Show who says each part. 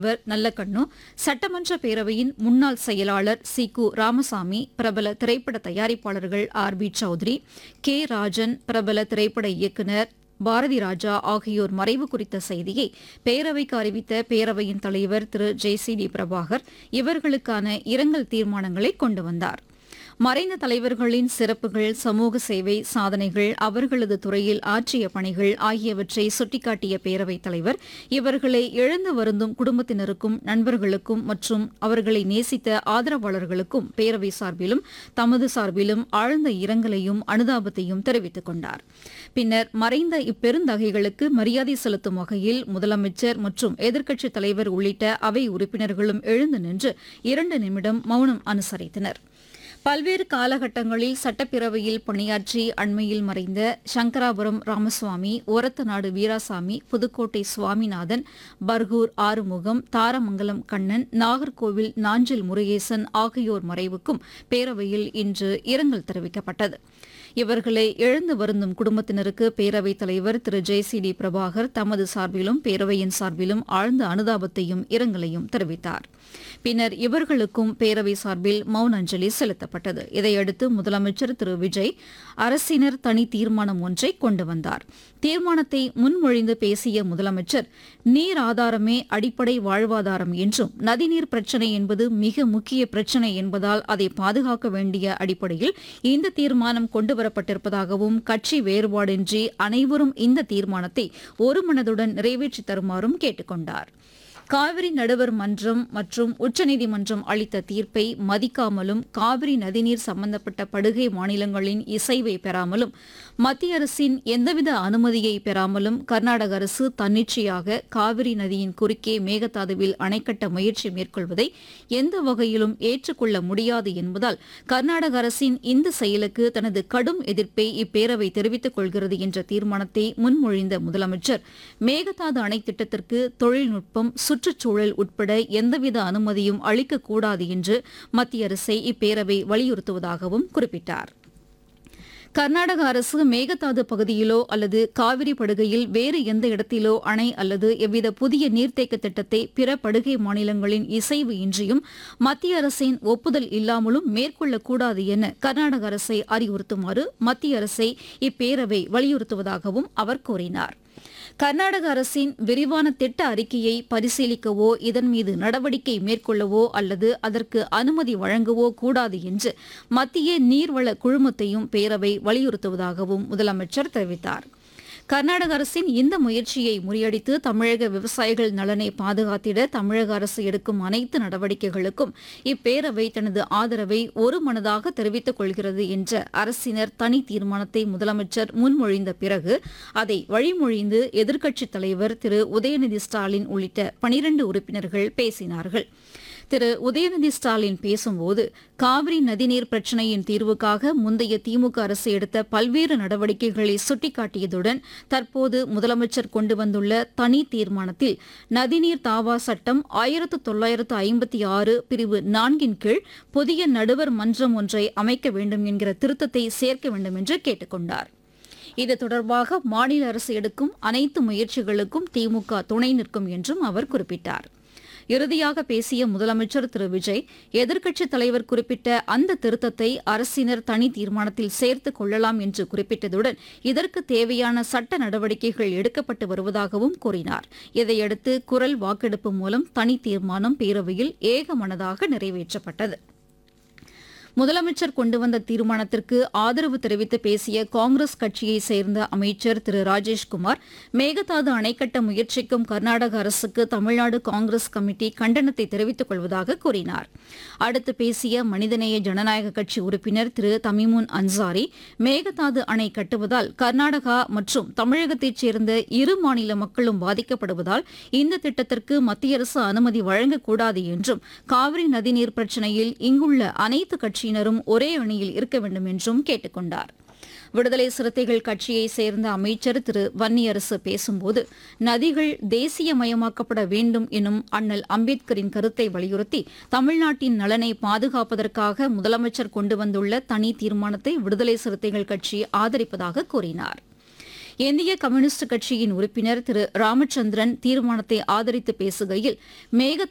Speaker 1: இவர் நல்லக்கண்ணு சட்டமன்ற பேரவையின் முன்னாள் செயலாளர் சி கு ராமசாமி பிரபல திரைப்பட தயாரிப்பாளர்கள் R B Choudhary K Rajan பிரபல திரைப்பட இயக்குநர் பாரதி ராஜா ஆகியோர் மறைவு குறித்த செய்தியை பேரவைக்கு அறிவித்த பேரவையின் தலைவர் Thiru J C D Prabhakar இவர்களுக்கான இரங்கல் தீர்மானங்களை கொண்டு வந்தார் மறைந்த தலைவர்களின் சிறப்புகள் சமூக சேவை சாதனைகள் அவர்களது துறையில் ஆற்றிய பணிகள் ஆகியவற்றை சுட்டிக்காட்டிய பேரவைத் தலைவர் இவர்களை இழந்து வருந்தும் குடும்பத்தினருக்கும் நண்பர்களுக்கும் மற்றும் அவர்களை நேசித்த ஆதரவாளர்களுக்கும் பேரவை சார்பிலும் தமது சார்பிலும் ஆழ்ந்த இரங்கலையும் அனுதாபத்தையும் தெரிவித்துக் கொண்டார் பின்னர் மறைந்த இப்பெருந்தகைகளுக்கு மரியாதை செலுத்தும் வகையில் முதலமைச்சர் மற்றும் எதிர்க்கட்சித் தலைவர் உள்ளிட்ட அவை உறுப்பினர்களும் எழுந்து நின்று இரண்டு நிமிடம் மௌனம் அனுசரித்தனா் பல்வேறு காலகட்டங்களில் சட்டப்பேரவையில் பணியாற்றி அண்மையில் மறைந்த சங்கராபுரம் ராமசுவாமி ஒரத்தநாடு வீராசாமி புதுக்கோட்டை சுவாமிநாதன் பர்கூர் ஆறுமுகம் தாரமங்கலம் கண்ணன் நாகர்கோவில் நாஞ்சில் முருகேசன் ஆகியோர் மறைவுக்கும் பேரவையில் இன்று இரங்கல் தெரிவிக்கப்பட்டது இவர்களை இழந்து வருந்தும் குடும்பத்தினருக்கு பேரவைத் தலைவர் Thiru J C D Prabhakar தமது சார்பிலும் பேரவையின் சார்பிலும் ஆழ்ந்த அனுதாபத்தையும் இரங்கலையும் தெரிவித்தார் பின்னர் இவர்களுக்கும் பேரவை சார்பில் மௌன அஞ்சலி செலுத்தப்பட்டது இதையடுத்து முதலமைச்சர் திரு விஜய் அரசினர் தனி தீர்மானம் ஒன்றை கொண்டு வந்தார் தீர்மானத்தை முன்மொழிந்து பேசிய முதலமைச்சர் நீர் ஆதாரமே அடிப்படை வாழ்வாதாரம் என்றும் நதிநீர் பிரச்சினை என்பது மிக முக்கிய பிரச்சினை என்பதால் அதை பாதுகாக்க வேண்டிய அடிப்படையில் இந்த தீர்மானம் கொண்டுவரப்பட்டிருப்பதாகவும் கட்சி வேறுபாடின்றி அனைவரும் இந்த தீர்மானத்தை ஒருமனதுடன் நிறைவேற்றித் தருமாறும் கேட்டுக் கொண்டார் காவிரி நடுவர் மன்றம் மற்றும் உச்சநீதிமன்றம் அளித்த தீர்ப்பை மதிக்காமலும் காவிரி நதிநீர் சம்பந்தப்பட்ட படுகை மாநிலங்களின் இசைவை பெறாமலும் மத்திய அரசின் எந்தவித அனுமதியை பெறாமலும் கர்நாடக அரசு தன்னிச்சையாக காவிரி நதியின் குறுக்கே மேகதாதுவில் அணைக்கட்ட முயற்சி மேற்கொள்வதை எந்த வகையிலும் ஏற்றுக்கொள்ள முடியாது என்பதால் கர்நாடக அரசின் இந்த செயலுக்கு தனது கடும் எதிர்ப்பை இப்பேரவை தெரிவித்துக் கொள்கிறது என்ற தீர்மானத்தை முன்மொழிந்த முதலமைச்சர் மேகதாது அணை திட்டத்திற்கு தொழில்நுட்பம் சுற்றுச்சூழல் உட்பட எந்தவித அனுமதியும் அளிக்கக்கூடாது என்று மத்திய அரசை இப்பேரவை வலியுறுத்துவதாகவும் குறிப்பிட்டார் கர்நாடக அரசு மேகதாது பகுதியிலோ அல்லது காவிரி படுகையில் வேறு எந்த இடத்திலோ அணை அல்லது எவ்வித புதிய நீர்த்தேக்க திட்டத்தை பிற படுகை மாநிலங்களின் இசைவு இன்றியும் மத்திய அரசின் ஒப்புதல் இல்லாமலும் மேற்கொள்ளக்கூடாது என கர்நாடக அரசை அறிவுறுத்துமாறு மத்திய அரசை இப்பேரவை வலியுறுத்துவதாகவும் அவர் கூறினார் கர்நாடக அரசின் விரிவான திட்ட அறிக்கையை பரிசீலிக்கவோ இதன் மீது நடவடிக்கை மேற்கொள்ளவோ அல்லது அதற்கு அனுமதி வழங்கவோ கூடாது என்று மத்திய நீர்வள குழுமத்தையும் பேரவை வலியுறுத்துவதாகவும் முதலமைச்சர் தெரிவித்தார் கர்நாடக அரசின் இந்த முயற்சியை முறியடித்து தமிழக விவசாயிகள் நலனை பாதுகாத்திட தமிழக அரசு எடுக்கும் அனைத்து நடவடிக்கைகளுக்கும் இப்பேரவை தனது ஆதரவை ஒருமனதாக தெரிவித்துக் கொள்கிறது என்ற அரசினர் தனி தீர்மானத்தை முதலமைச்சர் முன்மொழிந்த பிறகு அதை வழிமொழிந்து எதிர்க்கட்சித் தலைவர் திரு உதயநிதி ஸ்டாலின் உள்ளிட்ட பனிரண்டு உறுப்பினர்கள் பேசினார்கள் திரு உதயநிதி ஸ்டாலின் பேசும்போது காவிரி நதிநீர் பிரச்சினையின் தீர்வுக்காக முந்தைய திமுக அரசு எடுத்த பல்வேறு நடவடிக்கைகளை சுட்டிக்காட்டியதுடன் தற்போது முதலமைச்சர் கொண்டு வந்துள்ள தனி தீர்மானத்தில் நதிநீர் தாவா சட்டம் ஆயிரத்து தொள்ளாயிரத்து ஐம்பத்தி ஆறு பிரிவு நான்கின் கீழ் புதிய நடுவர் மன்றம் ஒன்றை அமைக்க வேண்டும் என்கிற திருத்தத்தை சேர்க்க வேண்டும் என்று கேட்டுக் கொண்டார் இது தொடர்பாக மாநில அரசு எடுக்கும் அனைத்து முயற்சிகளுக்கும் திமுக துணை நிற்கும் என்றும் அவர் குறிப்பிட்டார் இறுதியாக பேசிய முதலமைச்சர் திரு விஜய் எதிர்க்கட்சித் தலைவர் குறிப்பிட்ட அந்த திருத்தத்தை அரசினர் தனி தீர்மானத்தில் சேர்த்துக் கொள்ளலாம் என்று குறிப்பிட்டதுடன் இதற்கு தேவையான சட்ட நடவடிக்கைகள் எடுக்கப்பட்டு வருவதாகவும் கூறினார் இதையடுத்து குரல் வாக்கெடுப்பு மூலம் தனி தீர்மானம் பேரவையில் ஏகமனதாக நிறைவேற்றப்பட்டது முதலமைச்சர் கொண்டு வந்த தீர்மானத்திற்கு ஆதரவு தெரிவித்து பேசிய காங்கிரஸ் கட்சியைச் சேர்ந்த அமைச்சர் திரு ராஜேஷ்குமார் மேகதாது அணை கட்ட முயற்சிக்கும் கர்நாடக அரசுக்கு தமிழ்நாடு காங்கிரஸ் கமிட்டி கண்டனத்தை தெரிவித்துக் கொள்வதாக கூறினார் அடுத்து பேசிய மனிதநேய ஜனநாயக கட்சி உறுப்பினர் திரு தமிமுன் அன்சாரி மேகதாது அணை கட்டுவதால் கர்நாடகா மற்றும் தமிழகத்தைச் சேர்ந்த இரு மாநில மக்களும் பாதிக்கப்படுவதால் இந்த திட்டத்திற்கு மத்திய அரசு அனுமதி வழங்கக்கூடாது என்றும் காவிரி நதிநீர் பிரச்சினையில் இங்குள்ள அனைத்து கட்சியினரும் ஒரே அணியில் இருக்க வேண்டும் என்றும் கேட்டுக் கொண்டார் விடுதலை சிறுத்தைகள் கட்சியைச் சேர்ந்த அமைச்சர் திரு வன்னியரசு பேசும்போது நதிகள் தேசியமயமாக்கப்பட வேண்டும் எனும் அண்ணல் அம்பேத்கரின் கருத்தை வலியுறுத்தி தமிழ்நாட்டின் நலனை பாதுகாப்பதற்காக முதலமைச்சர் கொண்டு வந்துள்ள தனி தீர்மானத்தை விடுதலை சிறுத்தைகள் கட்சி ஆதரிப்பதாக கூறினார் இந்திய கம்யூனிஸ்ட் கட்சியின் உறுப்பினர் திரு ராமச்சந்திரன் தீர்மானத்தை ஆதரித்து பேசுகையில் மேகதாது